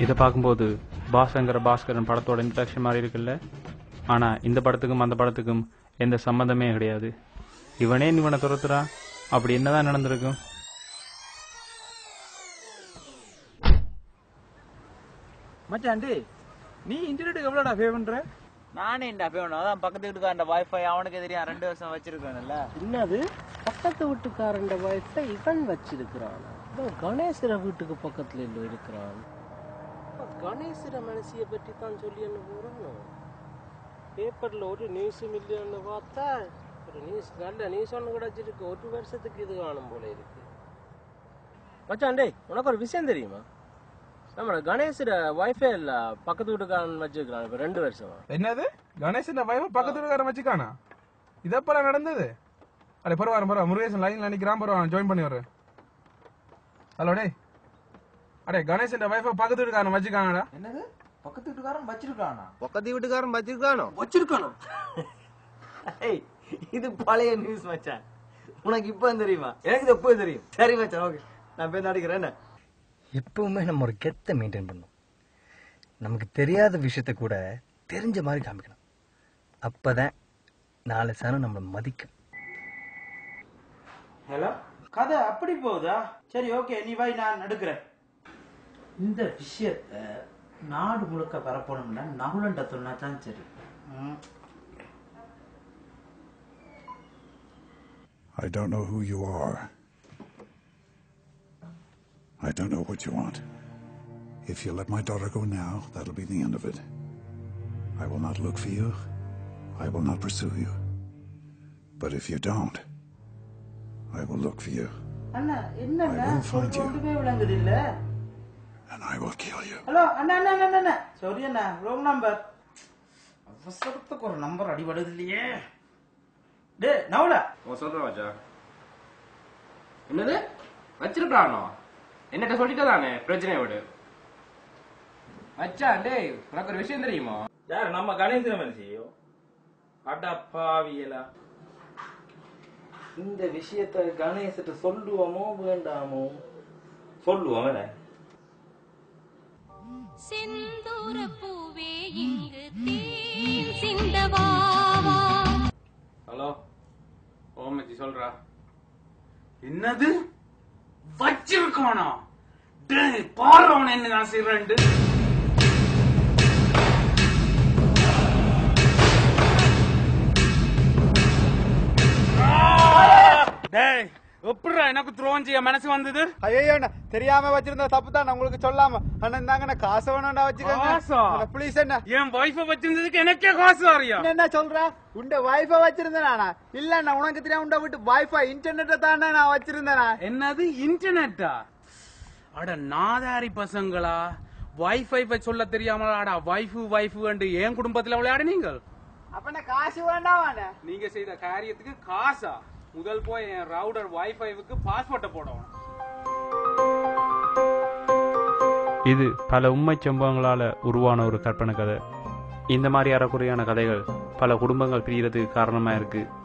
இதை பார்க்கும்போது பாஸ்ங்கிற பாஸ்கரன் படத்தோட இன்ட்ரடக்ஷன் மாதிரி இருக்குல்ல ஆனா இந்த படத்துக்கும் அந்த படத்துக்கும் எந்த சம்மந்தமே கிடையாது இவனே இவனை துரத்துறான் அப்படி என்னதான் நடந்திருக்கும் மச்சாண்டி நீ இன்டர்நெட்டுக்கு எவ்வளோடா பே பண்ற நானே இந்த வேணும் அதான் பக்கத்து வீட்டுக்காரன் வைஃபை அவனுக்கு தெரியும் ரெண்டு வருஷம் வச்சிருக்கானுல்ல என்னது பக்கத்து வீட்டுக்காரன் வைஃபை இவன் வச்சிருக்கிறான் இவன் கணேசர வீட்டுக்கு பக்கத்துல இல்ல இருக்கிறான் அப்ப கணேசர மனசிய பற்றி தான் சொல்லி என்ன போறானோ பேப்பர்ல ஒரு நியூஸும் இல்லைன்னு பார்த்தா ஒரு நியூஸ் நல்ல நியூஸ் ஒன்று கிடைச்சிருக்கு ஒரு வருஷத்துக்கு இது காணும் போல இருக்கு மச்சான் டேய் உனக்கு ஒரு விஷயம் தெரியுமா நம்ம கணேசர வைஃபை இல்ல பக்கத்து வீட்டுக்காரன் வச்சிருக்கிறான் இப்ப ரெண்டு வருஷமா என்னது கணேசன் வைஃபை பக்கத்து வீட்டுக்காரன் வச்சுக்கானா இதப்பெல்லாம் நடந்தது அடே பரவாயில்ல பரவாயில்ல முருகேசன் லைன்ல நிக்கிறான் பரவாயில்ல ஜாயின் பண்ணி வர்றேன் ஹலோ டேய் அடே கணேசன் வைஃபை பக்கத்து வீட்டுக்காரன் வச்சுக்கானடா என்னது பக்கத்து வீட்டுக்காரன் வச்சிருக்கானா பக்கத்து வீட்டுக்காரன் வச்சிருக்கானோ வச்சிருக்கானோ ஏய் இது பழைய நியூஸ் மச்சான் உனக்கு இப்போ தெரியுமா எனக்கு இது எப்போ தெரியும் சரி மச்சான் ஓகே நான் போய் நடிக்கிறேன் என்ன எப்பவுமே நம்ம ஒரு கெத்தை மெயின்டைன் பண்ணணும் நமக்கு தெரியாத விஷயத்த கூட தெரிஞ்ச மாதிரி காமிக்கணும் அப்பதான் நாலு சனம் நம்மளை மதிக்கும் ஹலோ கதை அப்படி போகுதா சரி ஓகே நீ வை நான் எடுக்கிறேன் இந்த விஷயத்த நாடு முழுக்க பரப்பணும்னா நகுலண்ட சொன்னா தான் சரி ம். I don't know who you are. I don't know what you want. If you let my daughter go now, that'll be the end of it. I will not look for you. I will not pursue you. But if you don't, I will look for you அண்ணா என்னண்ணா I will find you. ஒன்றுமே விளங்குது இல்ல and I will kill you. Hello அண்ணா அண்ணா அண்ணா அண்ணா sorry அண்ணா wrong number அவசரத்துக்கு ஒரு நம்பர் அடிபடுது இல்லையே டே நவுல சொல்றேன் மச்சா என்னது வச்சிருக்கானோ என்னட்ட சொல்லிட்டு தானே பிரச்சனை விடு மச்சான் டேய் உனக்கு ஒரு விஷயம் தெரியுமா யார் நம்ம கணேசன் மனுஷியோ அடப்பாவியலா இந்த விஷயத்த கணேசத்தை சொல்லுவோமோ வேண்டாமோ சொல்லுவோம் வேணே செந்தூர பூவே இங்கு தேன் சிந்தவாவா ஹலோ ஓ மச்சி சொல்றா என்னது வச்சிருக்கானா டேய் பாரு அவன் என்ன நான் செய்யறேன்ட்டு டேய் எப்படிடா எனக்கு துரோகம் செய்ய மனசு வந்தது ஐயோ தெரியாம வச்சிருந்த தப்பு தான் உங்களுக்கு சொல்லாம அண்ணன் தாங்க காசு வேணும்டா காசா? வச்சுக்கோங்க ப்ளீஸ் என்ன என் வைஃப வச்சிருந்ததுக்கு எனக்கே காசு அறியா என்ன சொல்ற உண்ட வைஃபை வச்சிருந்தேனா இல்ல நான் உனக்கு தெரியாம உண்ட விட்டு வைஃபை இன்டர்நெட்டை தானே நான் வச்சிருந்தேனா என்னது இன்டர்நெட்டா அட நாதாரி பசங்களா வைஃபை சொல்ல தெரியாமலா அட வைஃபு வைஃபு என் குடும்பத்துல விளையாட நீங்கள் அப்ப என்ன காசு வேண்டாம் நீங்க செய்த காரியத்துக்கு காசா முதல் போய் என் ரவுடர் வைஃபைவுக்கு பாஸ்போர்ட்டை போடணும் இது பல உண்மை சம்பவங்களால உருவான ஒரு கற்பனை கதை இந்த மாதிரி அறக்குறையான கதைகள் பல குடும்பங்கள் பிரியறதுக்கு காரணமா இருக்கு